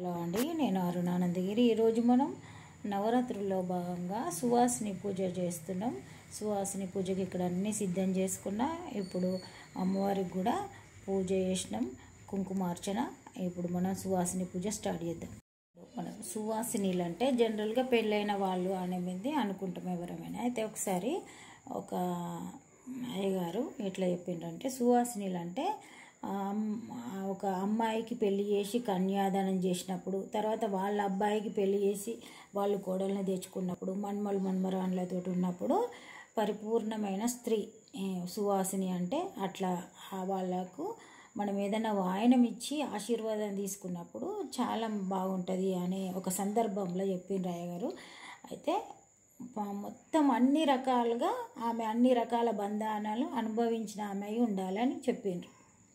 Hello అండి నేను అరుణానందగిరి ఈరోజు మనం నవరాత్రుల్లో భాగంగా సువాసిని పూజ చేస్తున్నాం సువాసిని పూజకి ఇక్కడ అన్నీ సిద్ధం చేసుకున్నా ఇప్పుడు అమ్మవారికి కూడా పూజ చేసినాం కుంకుమార్చన ఇప్పుడు మనం సువాసిని పూజ స్టార్ట్ చేద్దాం మనం సువాసినీలు అంటే జనరల్గా పెళ్ళైన వాళ్ళు అనేది అనుకుంటాం ఎవరమైనా అయితే ఒకసారి ఒక అయ్యగారు ఎట్లా చెప్పిండ్రంటే సువాసినీలు అంటే ఆ అమ్- ఆ ఒక అమ్మాయికి పెళ్లి చేసి కన్యాదానం చేసినప్పుడు తర్వాత వాళ్ళ అబ్బాయికి పెళ్లి చేసి వాళ్ళు కోడల్ని తెచ్చుకున్నప్పుడు మన్మలు మన్మరాన్లతో ఉన్నప్పుడు పరిపూర్ణమైన స్త్రీ ఏ, సువాసిని అంటే అట్లా ఆ వాళ్ళకు మనం ఏదైనా వాయనం ఇచ్చి ఆశీర్వాదం తీసుకున్నప్పుడు చాలా బాగుంటుంది అనే ఒక సందర్భంలో చెప్పిండ్రు అయ్య గారు అయితే ప- మొత్తం అన్ని రకాలుగా ఆమె అన్ని రకాల బంధాలను అనుభవించిన ఆమె అయి ఉండాలని చెప్పిండ్రు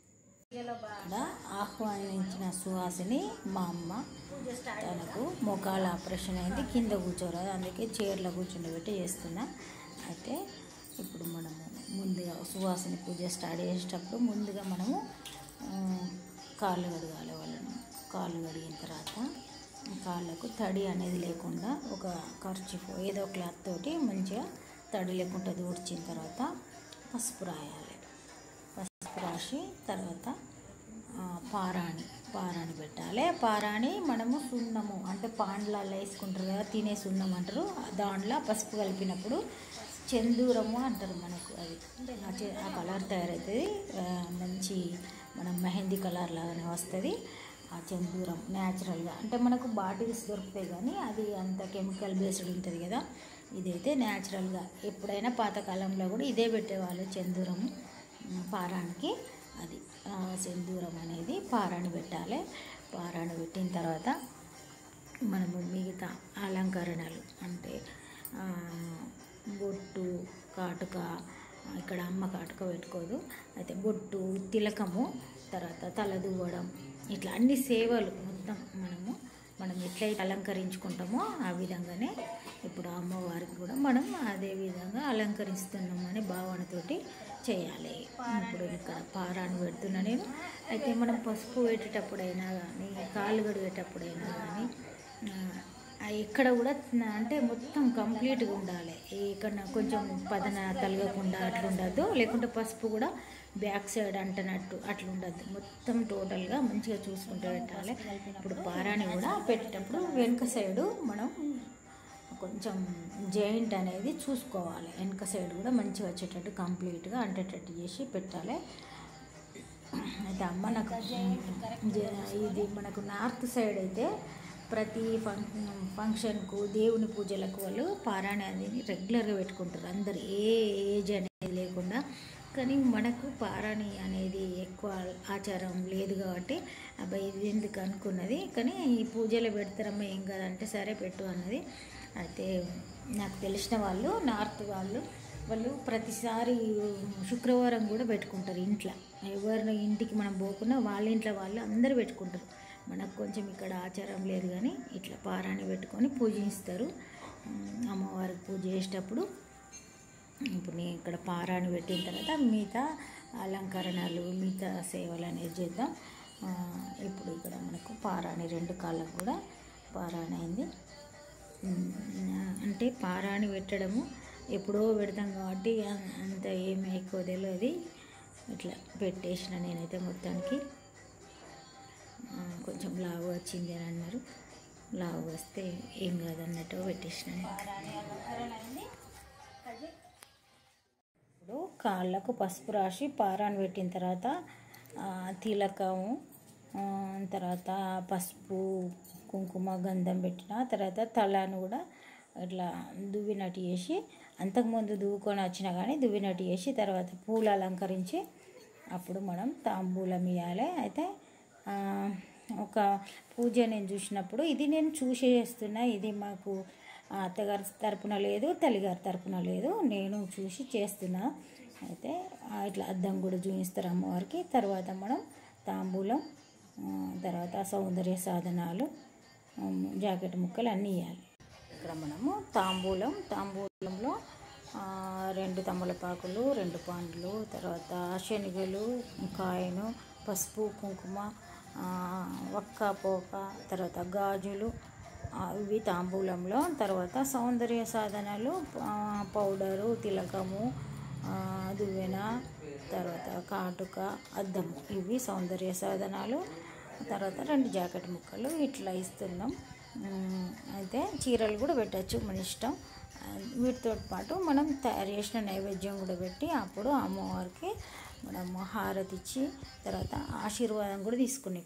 ఇక్కడ ఆహ్వానించిన సుహాసిని మా అమ్మ తనకు మోకాల ఆపరేషన్ అయింది కింద కూర్చోరాదు అందుకే చైర్లో కూర్చుండబెట్టి చేస్తున్నా అయితే ఇప్పుడు మనము ముందుగా సువాసిని పూజ స్టార్ట్ చేసేటప్పుడు ముందుగా మనము ఆ, కాళ్ళు కడగాలి వాళ్ళని కాళ్ళు కడిగిన తర్వాత కాళ్ళకు తడి అనేది లేకుండా ఒక ఖర్చు ఏదో క్లాత్ తోటి మంచిగా తడి లేకుండా ఊడ్చిన తర్వాత పసుపు రాయాలి పసుపు రాసి తర్వాత ఆ, పారాణి పారాణి పెట్టాలి పారాణి మనము సున్నము అంటే పాండ్లలో వేసుకుంటారు కదా తినే సున్నం అంటారు దాంట్లో పసుపు కలిపినప్పుడు చందూరము అంటారు మనకు అది ఆ చె- ఆ కలర్ తయారవుతుంది ఆ, మంచి మనం మెహందీ కలర్ లాగానే వస్తుంది ఆ చందూరం న్యాచురల్గా అంటే మనకు బాటిల్స్ దొరుకుతాయి కానీ అది అంత కెమికల్ బేస్డ్ ఉంటుంది కదా ఇదైతే న్యాచురల్గా ఎప్పుడైనా పాతకాలంలో కూడా ఇదే పెట్టేవాళ్ళు చందూరము ఉమ్, పారానికి అది ఆ, సింధూరం అనేది పారాణి పెట్టాలి పారాణి పెట్టిన తర్వాత మనము మిగతా అలంకరణలు అంటే ఆ, బొట్టు కాటుక ఇక్కడ అమ్మ కాటుక పెట్టుకోదు అయితే బొట్టు తిలకము తర్వాత తల దువ్వడం ఇట్లా అన్ని సేవలు మొత్తం మనము మనం ఎట్లయితే అలంకరించుకుంటామో ఆ విధంగానే ఇప్పుడు అమ్మవారికి కూడా మనం అదే విధంగా అలంకరిస్తున్నామనే భావనతోటి చేయాలి ఇప్పుడు ఇక్కడ పారాన్ని పెడుతున్నా నేను అయితే మనం పసుపు పెట్టేటప్పుడైనా కానీ కాళ్ళు కడిగేటప్పుడైనా కానీ ఆ, ఎక్కడ కూడా నా- అంటే మొత్తం కంప్లీట్గా ఉండాలి ఇక్కడ కొంచెం పదన తలగకుండా అట్లా ఉండద్దు లేకుంటే పసుపు కూడా బ్యాక్ సైడ్ అంటనట్టు అట్లా ఉండద్దు మొత్తం టోటల్గా మంచిగా చూసుకుంటూ పెట్టాలి ఇప్పుడు పారాని కూడా పెట్టేటప్పుడు వెనుక సైడు మనం కొంచెం జాయింట్ అనేది చూసుకోవాలి వెనక సైడ్ కూడా మంచిగా వచ్చేటట్టు కంప్లీట్గా అంటేటట్టు చేసి పెట్టాలి అయితే అమ్మ నాకు జ- ఇది మనకు నార్త్ సైడ్ అయితే ప్రతి ఫంక్ ఫంక్షన్కు దేవుని పూజలకు వాళ్ళు పారాయణ అనేది రెగ్యులర్గా పెట్టుకుంటారు అందరు ఏ ఏజ్ అనేది లేకుండా కానీ మనకు పారాణి అనేది ఎక్కువ ఆచారం లేదు కాబట్టి అబ్బాయి ఇది ఎందుకు అనుకున్నది కానీ ఈ పూజలు పెడతారమ్మా ఏం కాదంటే సరే పెట్టు అన్నది అయితే నాకు తెలిసిన వాళ్ళు నార్త్ వాళ్ళు వాళ్ళు ప్రతిసారి శుక్రవారం కూడా పెట్టుకుంటారు ఇంట్లో ఎవరిని ఇంటికి మనం పోకుండా వాళ్ళ ఇంట్లో వాళ్ళు అందరూ పెట్టుకుంటారు మనకు కొంచెం ఇక్కడ ఆచారం లేదు కానీ ఇట్లా పారాణి పెట్టుకొని పూజిస్తారు ఉమ్, అమ్మవారికి పూజ చేసేటప్పుడు ఇప్పుడు నేను ఇక్కడ పారాణి పెట్టిన తర్వాత మిగతా అలంకరణలు మిగతా సేవలు అనేది చేద్దాం ఆ, ఇప్పుడు ఇక్కడ మనకు పారాణి రెండు కాళ్ళకు కూడా పారాణి అయింది ఉమ్, అంటే పారాణి పెట్టడము ఎప్పుడో పెడతాం కాబట్టి అ- అంత ఏమి ఎక్కువ తెలియదు ఇట్లా పెట్టేసిన నేనైతే మొత్తానికి ఆ, కొంచెం లావు వచ్చింది అని అన్నారు లావు వస్తే ఏం కాదన్నట్టు పెట్టేసిన నేను. ఇప్పుడు కాళ్ళకు పసుపు రాసి పారాన్ని పెట్టిన తర్వాత ఆ, తిలకము ఆ, తర్వాత పసుపు కుంకుమ గంధం పెట్టిన తర్వాత తలను కూడా ఇట్లా దువ్వినట్టు చేసి అంతకుముందు దువ్వుకొని వచ్చినా కానీ దువ్వినట్టు చేసి తర్వాత పూలు అలంకరించి అప్పుడు మనం తాంబూలం ఇవ్వాలి అయితే ఆ, ఒక పూజ నేను చూసినప్పుడు ఇది నేను చూసి చేస్తున్నా ఇది మాకు ఆ అత్తగారి తరపున లేదు తల్లిగారి తరపున లేదు నేను చూసి చేస్తున్నా అయితే ఆ ఇట్లా అద్దం కూడా చూపిస్తారు అమ్మవారికి తర్వాత మనం తాంబూలం ఆ, తర్వాత సౌందర్య సాధనాలు ఆ, జాకెట్ ముక్కలు అన్నీ ఇవ్వాలి ఇక్కడ మనము తాంబూలం తాంబూలంలో ఆ, రెండు తమలపాకులు రెండు పండ్లు తర్వాత శనగలు కాయను పసుపు కుంకుమ ఆ, వక్క పోక తర్వాత గాజులు ఆ, ఇవి తాంబూలంలో తర్వాత సౌందర్య సాధనాలు ఆ, పౌడరు తిలకము ఆ, దువ్వెన తర్వాత కాటుక అద్దము ఇవి సౌందర్య సాధనాలు తర్వాత రెండు జాకెట్ ముక్కలు ఇట్లా ఇస్తున్నాం ఉమ్, అయితే చీరలు కూడా పెట్టచ్చు మన ఇష్టం ఆ, వీటితో పాటు మనం తయారు చేసిన నైవేద్యం కూడా పెట్టి అప్పుడు అమ్మవారికి మనము హారతి ఇచ్చి తర్వాత ఆశీర్వాదం కూడా తీసుకునే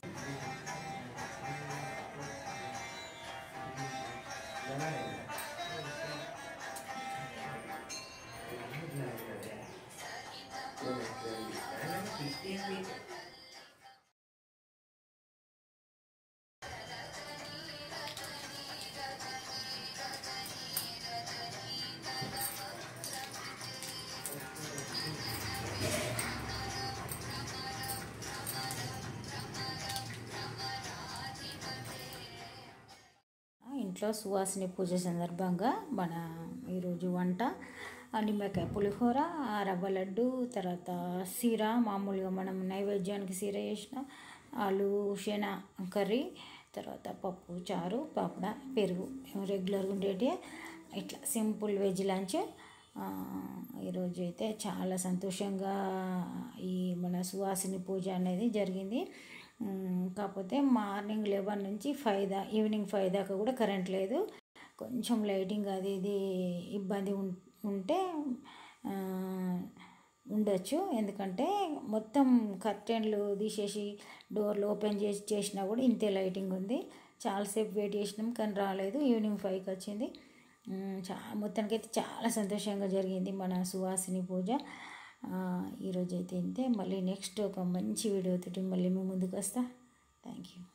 ఇంట్లో సువాసిని పూజ సందర్భంగా మన ఈరోజు వంట ఆ నిమ్మకాయ పులిహోర ఆ రవ్వ లడ్డు తర్వాత సీర మామూలుగా మనం నైవేద్యానికి సీర చేసిన ఆలు శన కర్రీ తర్వాత పప్పు చారు పాపడ పెరుగు రెగ్యులర్గా ఉండేటి ఇట్లా సింపుల్ వెజ్ లంచ్ ఆ, ఈరోజు అయితే చాలా సంతోషంగా ఈ మన సువాసిని పూజ అనేది జరిగింది ఉమ్, కాకపోతే మార్నింగ్ లెవెన్ నుంచి ఫైవ్ దా ఈవినింగ్ ఫైవ్ దాకా కూడా కరెంట్ లేదు కొంచెం లైటింగ్ అది ఇది ఇబ్బంది ఉం- ఉంటే ఆ, ఉండొచ్చు ఎందుకంటే మొత్తం కర్టెన్లు తీసేసి డోర్లు ఓపెన్ చేసి చేసినా కూడా ఇంతే లైటింగ్ ఉంది చాలాసేపు వెయిట్ చేసినాం కానీ రాలేదు ఈవినింగ్ ఫైవ్కి వచ్చింది ఉమ్, చా మొత్తానికైతే చాలా సంతోషంగా జరిగింది మన సువాసిని పూజ ఆ, ఈరోజు అయితే ఇంతే మళ్ళీ నెక్స్ట్ ఒక మంచి వీడియోతోటి మళ్ళీ మీ ముందుకు వస్తా థ్యాంక్ యూ